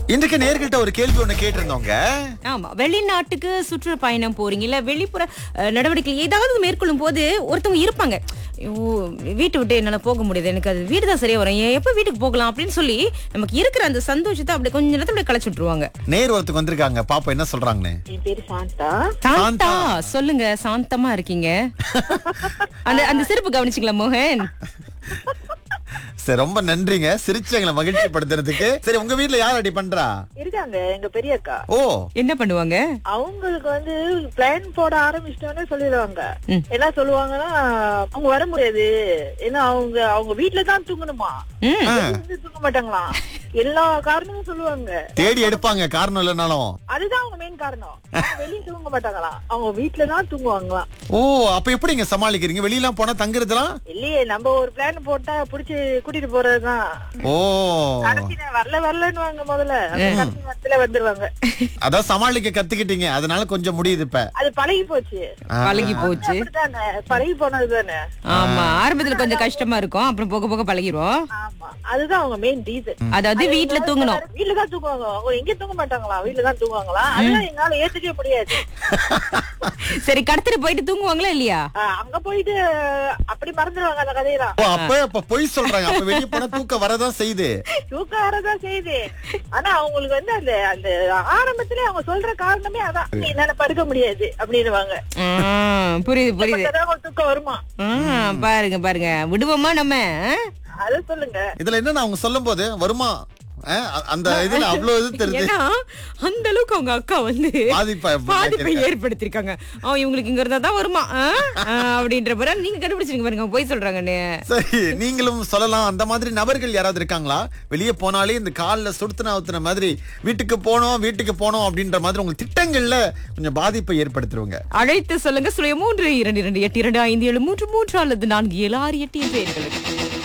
இன்றைக்கு நேர்கள்ட்ட ஒரு கேள்வி ஒண்ணு கேட்டிருந்தோங்க ஆமா வெளிநாட்டுக்கு சுற்றுப்பயணம் போறீங்க இல்ல வெளிப்புற அஹ், நடவடிக்கை ஏதாவது மேற்கொள்ளும் போது ஒருத்தவங்க இருப்பாங்க ஐயோ வீட்டை விட்டு என்னால போக முடியாது எனக்கு அது வீடு தான் சரியா வரும் ஏன் எப்ப வீட்டுக்கு போகலாம் அப்படின்னு சொல்லி நமக்கு இருக்கிற அந்த சந்தோஷத்தை அப்படி கொஞ்ச நேரத்துல அப்படியே களைச்சு விட்டுருவாங்க நேர் ஒருத்தருக்கு வந்திருக்காங்க பாப்போம் என்ன சொல்றாங்கன்னு என் பேரு சாந்தா சாந்தா சொல்லுங்க சாந்தமா இருக்கீங்க அந்த அந்த சிறப்பு கவனிச்சிங்களா மோகன் சரி ரொம்ப நன்றிங்க சிரிச்சு எங்களை மகிழ்ச்சி படுத்துறதுக்கு சரி உங்க வீட்ல யார் அடி பண்றா இருக்காங்க எங்க பெரிய அக்கா ஓ என்ன பண்ணுவாங்க அவங்களுக்கு வந்து பிளான் போட ஆரம்பிச்சிட்டோன்னே சொல்லிடுவாங்க ம். என்ன சொல்லுவாங்கன்னா அவங்க வர முடியாது ஏன்னா அவங்க அவங்க வீட்டுல தான் தூங்கணுமா ம் ஆ, வந்து தூங்க மாட்டாங்களாம் எல்லா காரணமும் சொல்லுவாங்க தேடி எடுப்பாங்க காரணம் இல்லைனாலும் அதுதான் அவங்க மெயின் காரணம் அவங்க வெளிய தூங்க மாட்டாங்களாம் அவங்க வீட்டுல தான் தூங்குவாங்களாம் ஓ அப்ப எப்படிங்க சமாளிக்கிறீங்க வெளியெல்லாம் போனா தங்குறதுலாம் இல்லையே நம்ம ஒரு பிளான் போட்டா புடிச்சு கூட்டிட்டு போறதுதான் ஓ கடைசி நேரம் வரல வரலன்னு வாங்க முதல்ல அப்புறம் கடைசி நேரத்துல வந்துருவாங்க அதான் சமாளிக்க கத்துக்கிட்டீங்க அதனால கொஞ்சம் முடியுது இப்ப அது பழகி போச்சு ஆ, பழகி போச்சு அப்படித்தானே பழகி போனது தானே ஆமா ஆரம்பத்துல கொஞ்சம் கஷ்டமா இருக்கும் அப்புறம் போக போக பழகிரும் ஆமா அதுதான் அவங்க மெயின் ரீசன் அதாவது வீட்ல தூங்கணும் வீட்டுல தான் தூங்குவாங்க அவங்க எங்க தூங்க மாட்டாங்களா வீட்டுல தான் தூங்குவாங்களா அதெல்லாம் என்னால ஏத்துக்கவே முடியாது சரி கடத்திட்டு போயிட்டு தூங்குவாங்களா இல்லையா ஆஹ் அங்க போயிட்டு அப்படி மறந்துடுவாங்க அந்த கதையெல்லாம் ஓ அப்ப அப்ப பொய் சொல்றாங்க அப்ப வெளிய போனா தூக்கம் வரதான் செய்யுது தூக்கம் வரதான் செய்யுது ஆனா அவங்களுக்கு வந்து அந்த அந்த ஆரம்பத்திலே அவங்க சொல்ற காரணமே அதான் என்னால படுக்க முடியாது அப்படின்னுவாங்க ஆ, புரியுது புரியுது அப்பதான் அவங்களுக்கு தூக்கம் வருமா ஆ, பாருங்க பாருங்க விடுவோமா நம்ம ஆ? அத சொல்லுங்க இதுல என்ன அவங்க சொல்லும் போது வருமா ஆ, அ- அந்த இதுல அவ்வளவு இது தெரியுது ஏன்னா அந்த அளவுக்கு அவங்க அக்கா வந்து பாதிப்பா பாதிப்பை ஏற்படுத்திருக்காங்க அவன் இவங்களுக்கு இங்க இருந்தா தான் வருமா ஆ? ஆ, அப்படின்ற பிறகு நீங்க கண்டுபிடிச்சிருங்க பாருங்க அவங்க போய் சொல்றாங்கன்னு சரி நீங்களும் சொல்லலாம் அந்த மாதிரி நபர்கள் யாராவது இருக்காங்களா வெளியே போனாலே இந்த கால்ல சுடுத்துன அவுத்துன மாதிரி வீட்டுக்கு போனோம் வீட்டுக்கு போனோம் அப்படின்ற மாதிரி உங்க திட்டங்கள்ல கொஞ்சம் பாதிப்பை ஏற்படுத்துருவாங்க அழைத்து சொல்லுங்க சுய மூன்று இரண்டு இரண்டு எட்டு இரண்டு ஐந்து ஏழு மூன்று மூன்று அல்லது நான்கு ஏழு ஆறு எட்டு என்ற எண்களுக்கு